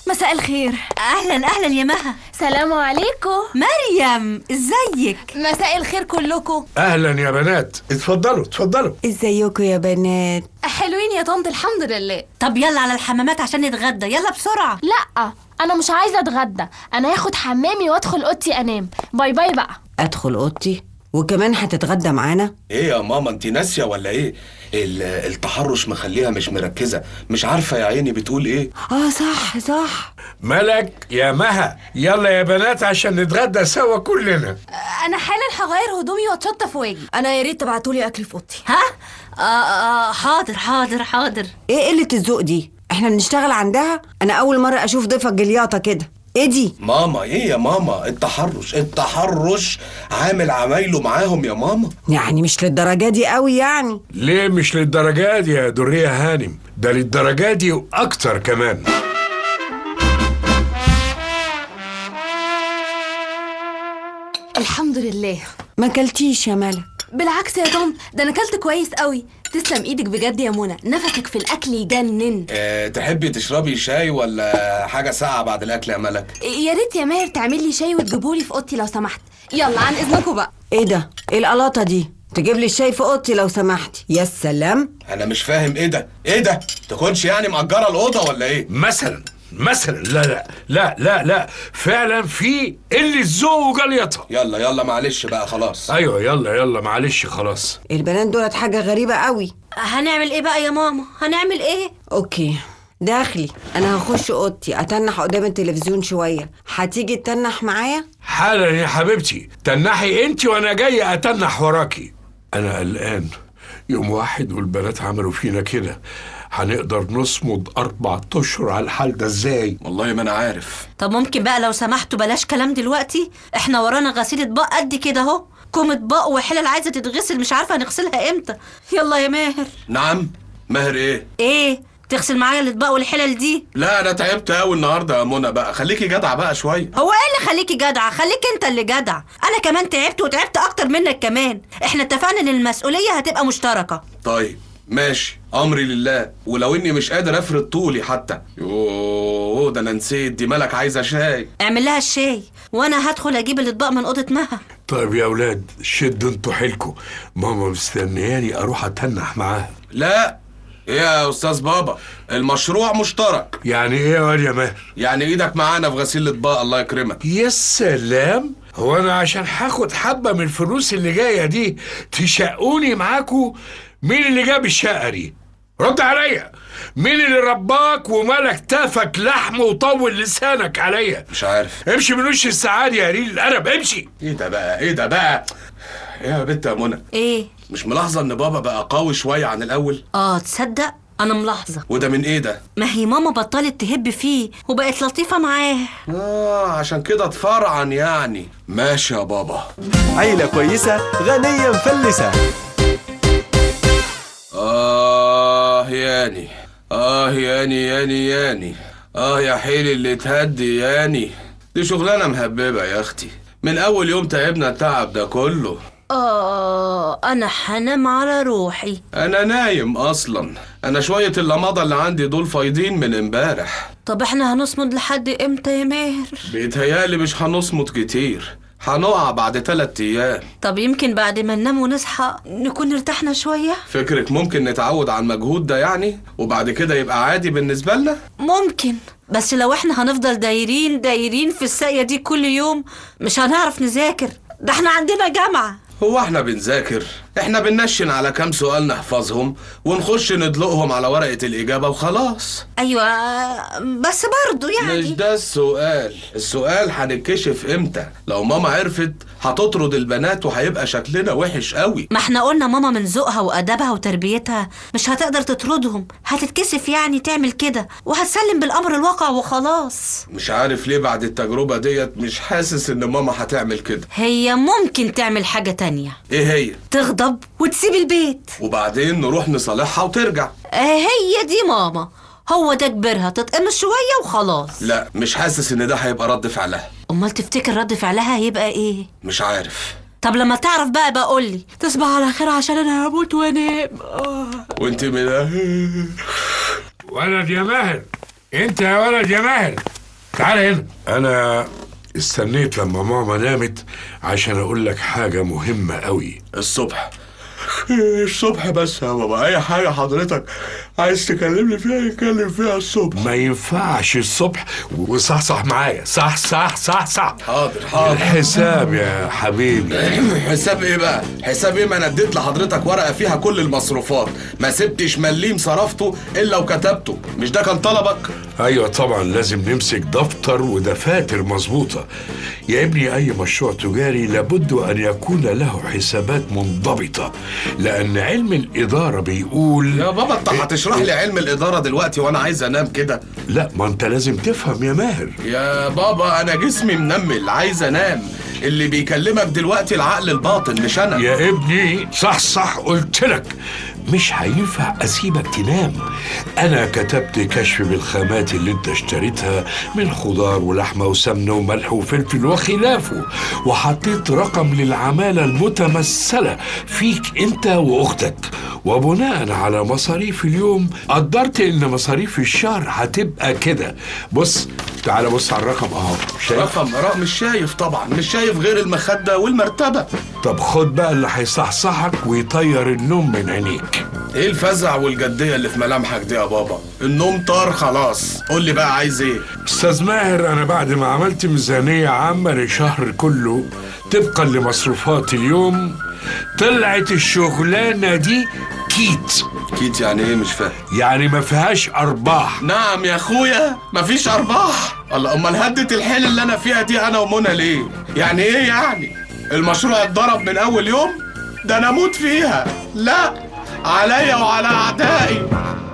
مساء الخير اهلا اهلا يا مها سلام عليكم مريم ازيك مساء الخير كلكم اهلا يا بنات اتفضلوا اتفضلوا ازيكم يا بنات حلوين يا طنط الحمد لله طب يلا على الحمامات عشان نتغدى يلا بسرعه لا انا مش عايزه اتغدى انا هاخد حمامي وادخل اوضتي انام باي باي بقى ادخل اوضتي وكمان هتتغدى معانا ايه يا ماما انت ناسيه ولا ايه ال- التحرش مخليها مش مركزه مش عارفه يا عيني بتقول ايه اه صح صح ملك يا مها يلا يا بنات عشان نتغدى سوا كلنا انا حالا هغير هدومي واتشطف واجي انا يا ريت تبعتولي اكل في اوضتي ها آه آه حاضر حاضر حاضر ايه قله الذوق دي احنا بنشتغل عندها انا اول مره اشوف ضيفه جلياطه كده ايه دي ماما ايه يا ماما التحرش التحرش عامل عمايله معاهم يا ماما يعني مش للدرجه دي قوي يعني ليه مش للدرجات دي يا درية هانم ده للدرجات دي واكتر كمان الحمد لله ما كلتيش يا ملك بالعكس يا طنط ده انا اكلت كويس قوي تسلم ايدك بجد يا منى نفسك في الاكل يجنن اه تحبي تشربي شاي ولا حاجه ساقعه بعد الاكل يا ملك يا ريت يا ماهر تعمل لي شاي وتجيبولي في اوضتي لو سمحت يلا عن اذنكم بقى ايه ده ايه القلاطه دي تجيب لي الشاي في اوضتي لو سمحتي يا سلام انا مش فاهم ايه ده ايه ده تكونش يعني مأجره الاوضه ولا ايه مثلا مثلا لا لا لا لا لا فعلا في قله ذوق وجليطه يلا يلا معلش بقى خلاص ايوه يلا يلا معلش خلاص البنات دولت حاجه غريبه قوي هنعمل ايه بقى يا ماما هنعمل ايه اوكي داخلي انا هخش اوضتي اتنح قدام التلفزيون شويه هتيجي تتنح معايا حالا يا حبيبتي تنحي انت وانا جاي اتنح وراكي انا قلقان يوم واحد والبنات عملوا فينا كده هنقدر نصمد اربع اشهر على الحال ده ازاي والله ما انا عارف طب ممكن بقى لو سمحتوا بلاش كلام دلوقتي احنا ورانا غسيل اطباق قد كده اهو كوم اطباق وحلل عايزه تتغسل مش عارفه هنغسلها امتى يلا يا ماهر نعم ماهر ايه ايه تغسل معايا الاطباق والحلل دي لا انا تعبت قوي النهارده يا منى بقى خليكي جدعه بقى شويه هو ايه اللي خليكي جدعه خليك انت اللي جدع انا كمان تعبت وتعبت اكتر منك كمان احنا اتفقنا ان المسؤوليه هتبقى مشتركه طيب ماشي امري لله ولو اني مش قادر افرد طولي حتى يوه ده انا نسيت دي ملك عايزه شاي اعمل لها الشاي وانا هدخل اجيب الاطباق من اوضه مها طيب يا اولاد شدوا انتوا حيلكوا ماما مستنياني اروح اتنح معاها لا ايه يا استاذ بابا المشروع مشترك يعني ايه يا واد يا ماهر يعني ايدك معانا في غسيل الاطباق الله يكرمك يا سلام هو انا عشان هاخد حبه من الفلوس اللي جايه دي تشقوني معاكوا مين اللي جاب الشقه دي رد عليا مين اللي رباك وملك تافك لحم وطول لسانك عليا مش عارف امشي من وش السعادة يا ريل القلب امشي ايه ده بقى ايه ده بقى ايه يا بنت يا منى ايه مش ملاحظه ان بابا بقى قوي شويه عن الاول اه تصدق انا ملاحظه وده من ايه ده ما هي ماما بطلت تهب فيه وبقت لطيفه معاه اه عشان كده اتفرعن يعني ماشي يا بابا عيلة كويسة غنية مفلسة آه ياني آه ياني ياني ياني آه يا حيلي اللي اتهدي ياني دي شغلانة مهببة يا أختي من أول يوم تعبنا التعب ده كله اه انا هنام على روحي أنا نايم أصلا أنا شوية اللمضة اللي عندي دول فايضين من امبارح طب احنا هنصمد لحد امتى يا ماهر بيتهيالي مش هنصمت كتير هنقع بعد تلات أيام طب يمكن بعد ما ننام ونصحى نكون ارتحنا شويه فكرك ممكن نتعود على المجهود ده يعني وبعد كده يبقى عادي بالنسبة لنا ممكن بس لو احنا هنفضل دايرين دايرين في الساقية دي كل يوم مش هنعرف نذاكر ده احنا عندنا جامعة هو احنا بنذاكر احنا بننشن على كام سؤال نحفظهم ونخش ندلقهم على ورقة الإجابة وخلاص ايوه بس برضو مش يعني ده السؤال السؤال هنتكشف امتى لو ماما عرفت هتطرد البنات وهيبقى شكلنا وحش قوي ما احنا قلنا ماما من ذوقها وادبها وتربيتها مش هتقدر تطردهم هتتكسف يعني تعمل كده وهتسلم بالامر الواقع وخلاص مش عارف ليه بعد التجربة ديت مش حاسس ان ماما هتعمل كده هي ممكن تعمل حاجة تانية ايه هي تغضب وتسيب البيت وبعدين نروح نصالحها وترجع آه هي دي ماما هو ده كبرها تتقمص شوية وخلاص لا مش حاسس ان ده هيبقى رد فعلها امال تفتكر رد فعلها هيبقى ايه مش عارف طب لما تعرف بقى بقول لي تصبح على خير عشان انا هموت وانام آه. وانت من ولد يا ماهر انت يا ولد يا ماهر تعال هنا انا استنيت لما ماما نامت عشان اقول لك حاجه مهمه قوي الصبح الصبح بس يا بابا اي حاجه حضرتك عايز تكلمني فيها نتكلم فيها الصبح ما ينفعش الصبح وصحصح معايا صح صح صح صح حاضر حاضر الحساب يا حبيبي حساب ايه بقى حساب ايه ما انا اديت لحضرتك ورقه فيها كل المصروفات ما سبتش مليم صرفته الا وكتبته مش ده كان طلبك ايوه طبعا لازم نمسك دفتر ودفاتر مظبوطه يا ابني اي مشروع تجاري لابد ان يكون له حسابات منضبطه لان علم الاداره بيقول يا بابا انت هتشرح لي علم الاداره دلوقتي وانا عايز انام كده لا ما انت لازم تفهم يا ماهر يا بابا انا جسمي منمل عايز انام اللي بيكلمك دلوقتي العقل الباطن مش انا يا ابني صح صح قلت لك مش هينفع اسيبك تنام انا كتبت كشف بالخامات اللي انت اشتريتها من خضار ولحمه وسمنه وملح وفلفل وخلافه وحطيت رقم للعماله المتمثله فيك انت واختك وبناء على مصاريف اليوم قدرت ان مصاريف الشهر هتبقى كده بص تعال بص على الرقم اهو شايف رقم رقم مش شايف طبعا مش شايف غير المخده والمرتبه طب خد بقى اللي هيصحصحك ويطير النوم من عينيك ايه الفزع والجديه اللي في ملامحك دي يا بابا النوم طار خلاص قول لي بقى عايز ايه استاذ ماهر انا بعد ما عملت ميزانية عامة للشهر كله طبقا لمصروفات اليوم طلعت الشغلانة دي كيت كيت يعني ايه مش فاهم يعني ما فيهاش ارباح نعم يا اخويا مفيش ارباح الله امال هدة الحيل اللي انا فيها دي انا ومنى ليه يعني ايه يعني المشروع اتضرب من اول يوم ده انا اموت فيها لا عليا وعلى اعدائي